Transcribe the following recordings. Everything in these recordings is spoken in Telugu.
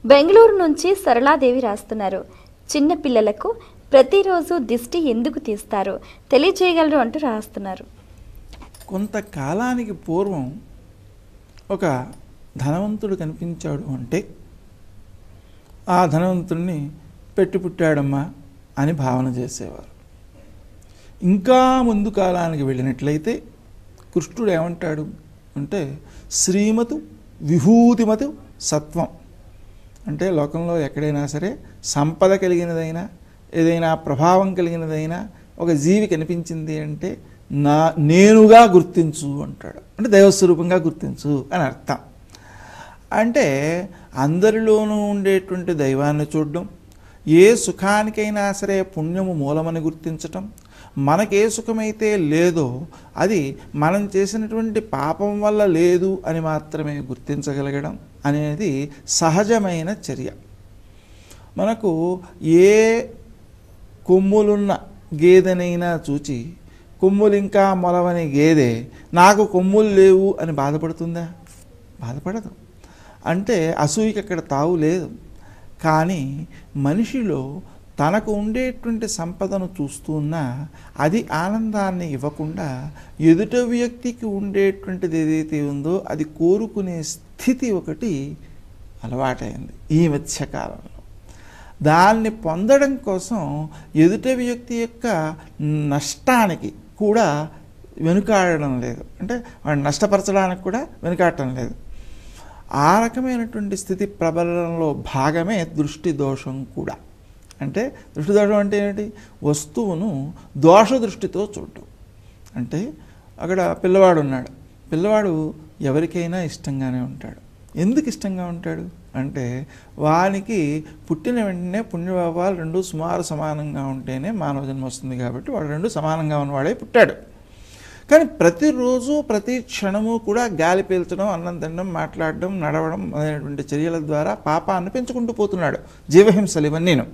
బెంగళూరు నుంచి సరళాదేవి రాస్తున్నారు చిన్న పిల్లలకు ప్రతిరోజు దిష్టి ఎందుకు తీస్తారు తెలియజేయగలరు అంటూ రాస్తున్నారు కొంతకాలానికి పూర్వం ఒక ధనవంతుడు కనిపించాడు అంటే ఆ ధనవంతుడిని పెట్టి పుట్టాడమ్మా అని భావన చేసేవారు ఇంకా ముందు కాలానికి వెళ్ళినట్లయితే కృష్ణుడు ఏమంటాడు అంటే శ్రీమతు విభూతిమతు సత్వం అంటే లోకంలో ఎక్కడైనా సరే సంపద కలిగినదైనా ఏదైనా ప్రభావం కలిగినదైనా ఒక జీవి కనిపించింది అంటే నా నేనుగా గుర్తించు అంటాడు అంటే దైవస్వరూపంగా గుర్తించు అని అర్థం అంటే అందరిలోనూ ఉండేటువంటి దైవాన్ని చూడడం ఏ సుఖానికైనా సరే పుణ్యము మూలమని గుర్తించటం మనకే సుఖమైతే లేదో అది మనం చేసినటువంటి పాపం వల్ల లేదు అని మాత్రమే గుర్తించగలగడం అనేది సహజమైన చర్య మనకు ఏ కొమ్ములున్న గేదెనైనా చూచి కొమ్ములు ఇంకా మొలవని గేదె నాకు కొమ్ములు లేవు అని బాధపడుతుందా బాధపడదు అంటే అసూయకి అక్కడ తావు లేదు కానీ మనిషిలో తనకు ఉండేటువంటి సంపదను చూస్తున్నా అది ఆనందాన్ని ఇవ్వకుండా ఎదుట వ్యక్తికి ఉండేటువంటిది ఏదైతే ఉందో అది కోరుకునే స్థితి ఒకటి అలవాటైంది ఈ మధ్యకాలంలో దాన్ని పొందడం కోసం ఎదుట వ్యక్తి యొక్క నష్టానికి కూడా వెనుకాడడం లేదు అంటే వాడిని నష్టపరచడానికి కూడా వెనుకాడటం లేదు ఆ రకమైనటువంటి స్థితి ప్రబలంలో భాగమే దృష్టి దోషం కూడా అంటే దృష్టి దోషం అంటే ఏంటి వస్తువును దోష దృష్టితో చూడటం అంటే అక్కడ పిల్లవాడు ఉన్నాడు పిల్లవాడు ఎవరికైనా ఇష్టంగానే ఉంటాడు ఎందుకు ఇష్టంగా ఉంటాడు అంటే వానికి పుట్టిన వెంటనే పుణ్యభావాలు రెండు సుమారు సమానంగా ఉంటేనే మానవ జన్మ వస్తుంది కాబట్టి వాడు రెండు సమానంగా ఉన్నవాడే పుట్టాడు కానీ ప్రతిరోజు ప్రతి క్షణము కూడా గాలి పీల్చడం అన్నం తినడం మాట్లాడడం నడవడం అనేటువంటి చర్యల ద్వారా పాపాన్ని పెంచుకుంటూ పోతున్నాడు జీవహింసలు ఇవన్నీను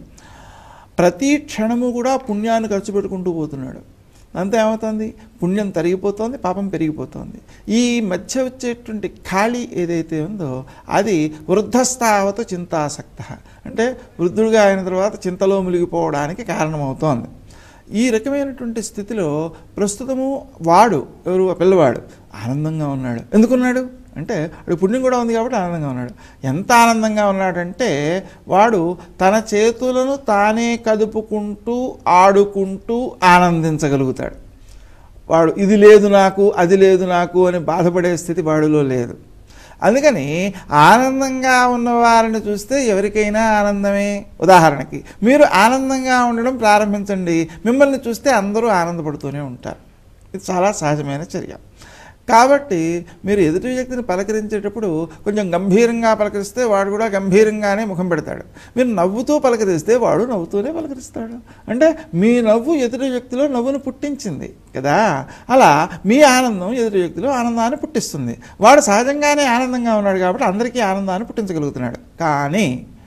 ప్రతి క్షణము కూడా పుణ్యాన్ని ఖర్చు పెట్టుకుంటూ పోతున్నాడు అంతా ఏమవుతుంది పుణ్యం తరిగిపోతుంది పాపం పెరిగిపోతుంది ఈ మధ్య వచ్చేటువంటి ఖాళీ ఏదైతే ఉందో అది వృద్ధస్థావత చింతాసక్త అంటే వృద్ధుడిగా అయిన తర్వాత చింతలో మునిగిపోవడానికి కారణమవుతోంది ఈ రకమైనటువంటి స్థితిలో ప్రస్తుతము వాడు ఎవరు ఆ పిల్లవాడు ఆనందంగా ఉన్నాడు ఎందుకున్నాడు అంటే వాడు పుణ్యం కూడా ఉంది కాబట్టి ఆనందంగా ఉన్నాడు ఎంత ఆనందంగా ఉన్నాడంటే వాడు తన చేతులను తానే కదుపుకుంటూ ఆడుకుంటూ ఆనందించగలుగుతాడు వాడు ఇది లేదు నాకు అది లేదు నాకు అని బాధపడే స్థితి వాడిలో లేదు అందుకని ఆనందంగా ఉన్న వారిని చూస్తే ఎవరికైనా ఆనందమే ఉదాహరణకి మీరు ఆనందంగా ఉండడం ప్రారంభించండి మిమ్మల్ని చూస్తే అందరూ ఆనందపడుతూనే ఉంటారు ఇది చాలా సహజమైన చర్య కాబట్టి మీరు ఎదుటి వ్యక్తిని పలకరించేటప్పుడు కొంచెం గంభీరంగా పలకరిస్తే వాడు కూడా గంభీరంగానే ముఖం పెడతాడు మీరు నవ్వుతూ పలకరిస్తే వాడు నవ్వుతూనే పలకరిస్తాడు అంటే మీ నవ్వు ఎదుటి వ్యక్తిలో నవ్వును పుట్టించింది కదా అలా మీ ఆనందం ఎదుటి వ్యక్తిలో ఆనందాన్ని పుట్టిస్తుంది వాడు సహజంగానే ఆనందంగా ఉన్నాడు కాబట్టి అందరికీ ఆనందాన్ని పుట్టించగలుగుతున్నాడు కానీ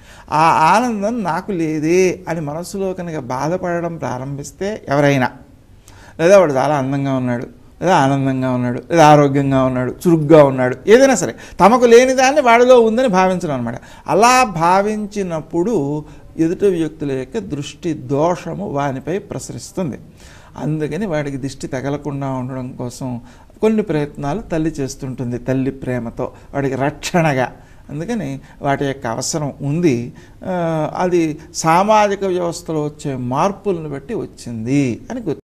ఆ ఆనందం నాకు లేదే అని మనసులో కనుక బాధపడడం ప్రారంభిస్తే ఎవరైనా లేదా వాడు చాలా అందంగా ఉన్నాడు లేదా ఆనందంగా ఉన్నాడు లేదా ఆరోగ్యంగా ఉన్నాడు చురుగ్గా ఉన్నాడు ఏదైనా సరే తమకు లేని దాన్ని వాడిలో ఉందని భావించడం అనమాట అలా భావించినప్పుడు ఎదుటి వ్యక్తుల యొక్క దృష్టి దోషము వానిపై ప్రసరిస్తుంది అందుకని వాడికి దిష్టి తగలకుండా ఉండడం కోసం కొన్ని ప్రయత్నాలు తల్లి చేస్తుంటుంది తల్లి ప్రేమతో వాడికి రక్షణగా అందుకని వాటి యొక్క అవసరం ఉంది ఆ, అది సామాజిక వ్యవస్థలో వచ్చే మార్పులను బట్టి వచ్చింది అని గుర్తు